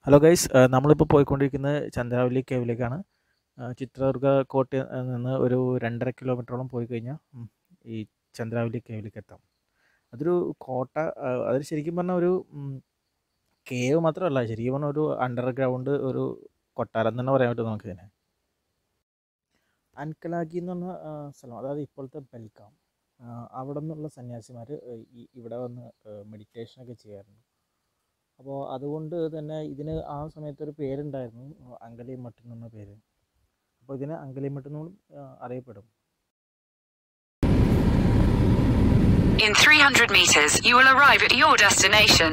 Hello guys നമ്മളിപ്പോൾ പോയിക്കൊണ്ടിരിക്കുന്നത് ചന്ദ്രാവലി കേവിലേക്കാണ് ആ, ചിത്രദുർഗ കോട്ടയിൽ നിന്ന് ഒരു രണ്ടര കിലോമീറ്ററോളം പോയി കഴിഞ്ഞാൽ ഉം, ഈ ചന്ദ്രാവലി കേവിലേക്ക് എത്താം അതൊരു കോട്ട ആ, അത് ശരിക്കും പറഞ്ഞാൽ ഒരു കേവ് മാത്രമല്ല ശരിക്കും പറഞ്ഞാൽ ഒരു അണ്ടർഗ്രൗണ്ട് ഒരു കൊട്ടാരം തന്നെ പറയാൻ പറ്റും നമുക്കിതിനെ അൻകലാഗി എന്ന് പറഞ്ഞ ആ, സ്ഥലം അതായത് ഇപ്പോഴത്തെ ബെൽഗാം ആ, അവിടെ നിന്നുള്ള സന്യാസിമാർ ഇവിടെ വന്ന് മെഡിറ്റേഷനൊക്കെ ചെയ്യാറുണ്ട് അപ്പോൾ അതുകൊണ്ട് തന്നെ ഇതിന് ആ സമയത്ത് ഒരു പേരുണ്ടായിരുന്നു അങ്കലിമട്ട് എന്ന പേര് അപ്പോൾ ഇതിന് അങ്കലിമട്ട് എന്നും ആ, അറിയപ്പെടും In 300 meters, you will arrive at your destination.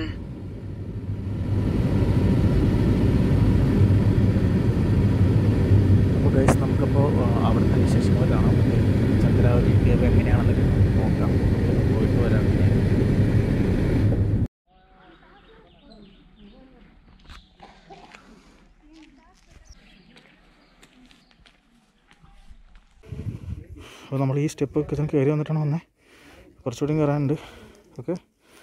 അപ്പോൾ ഗൈസ് നമുക്കപ്പോൾ ആ, അവിടുത്തെ വിശേഷങ്ങൾ കാണാം ചന്ദ്രാവലി കേവ് എങ്ങനെയാണെന്നൊക്കെ നോക്കാം നമുക്ക് പോയിട്ട് വരാം അപ്പോൾ നമ്മൾ ഈ സ്റ്റെപ്പ് ഒക്കെ ഇതിന് കയറി വന്നിട്ടാണ് വന്നേ കുറച്ചുകൂടി കയറാനുണ്ട് ഓക്കെ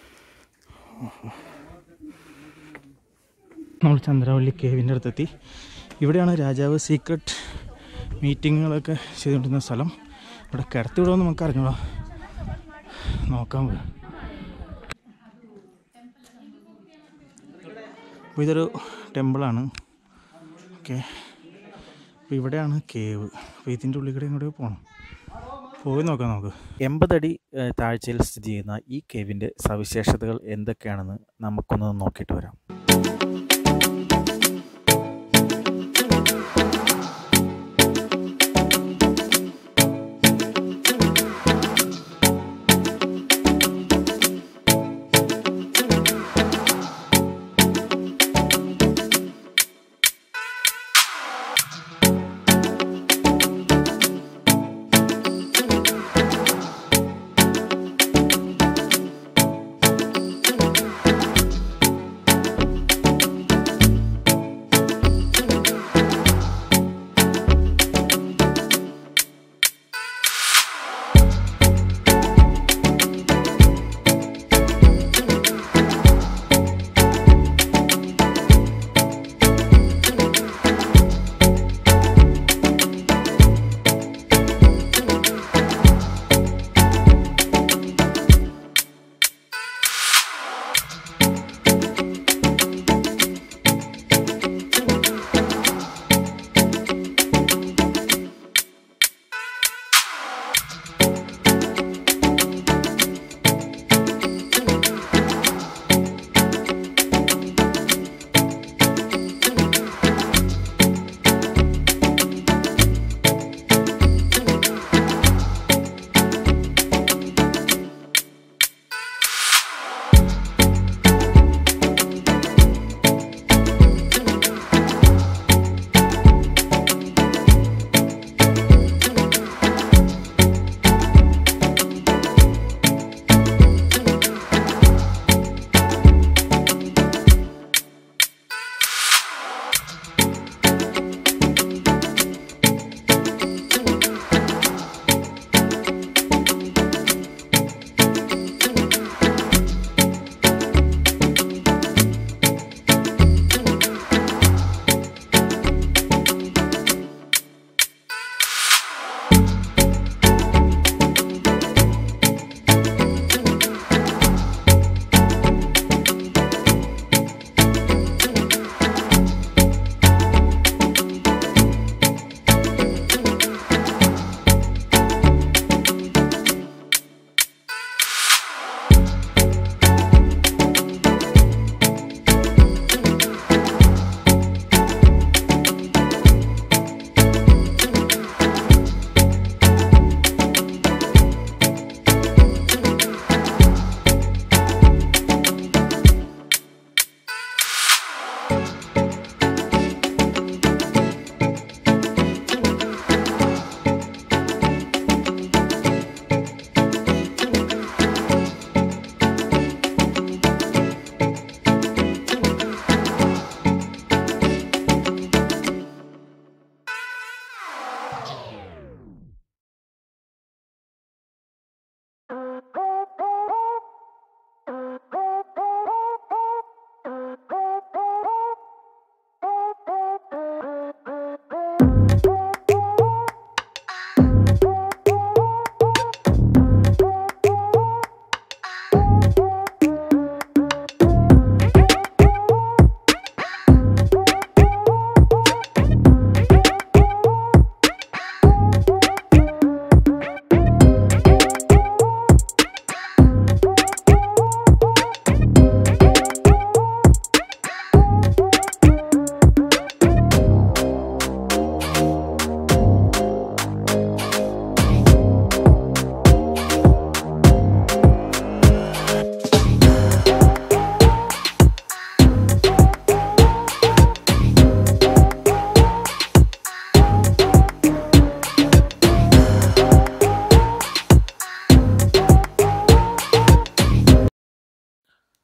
നമ്മൾ ചന്ദ്രാവല്ലി കേവിൻ്റെ അടുത്തെത്തി ഇവിടെയാണ് രാജാവ് സീക്രട്ട് മീറ്റിങ്ങുകളൊക്കെ ചെയ്തുകൊണ്ടിരുന്ന സ്ഥലം ഇവിടെ കിടത്തി വിടുമെന്ന് നമുക്ക് അറിഞ്ഞൂടാ നോക്കാൻ പോയി അപ്പോൾ ഇതൊരു ടെമ്പിളാണ് ഓക്കെ അപ്പോൾ ഇവിടെയാണ് കേവ് അപ്പോൾ ഇതിൻ്റെ ഉള്ളിൽ കൂടെ ഇങ്ങോട്ട് പോകണം പോയി നോക്കാം നമുക്ക് എൺപതടി ഏഹ്, താഴ്ചയിൽ സ്ഥിതി ചെയ്യുന്ന ഈ കേവിൻ്റെ സവിശേഷതകൾ എന്തൊക്കെയാണെന്ന് നമുക്കൊന്ന് നോക്കിയിട്ട് വരാം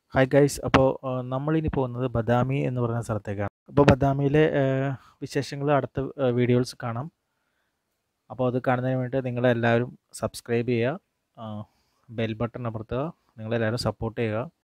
ഹായ് ഗൈസ് അപ്പോൾ നമ്മളിനി പോകുന്നത് ബദാമി എന്ന് പറയുന്ന സ്ഥലത്തേക്കാണ് അപ്പോൾ ബദാമിയിലെ വിശേഷങ്ങൾ അടുത്ത വീഡിയോസ് കാണാം അപ്പോൾ അത് കാണുന്നതിന് വേണ്ടി നിങ്ങളെല്ലാവരും സബ്സ്ക്രൈബ് ചെയ്യുക ബെൽ ബട്ടൺ അമർത്തുക നിങ്ങളെല്ലാവരും സപ്പോർട്ട് ചെയ്യുക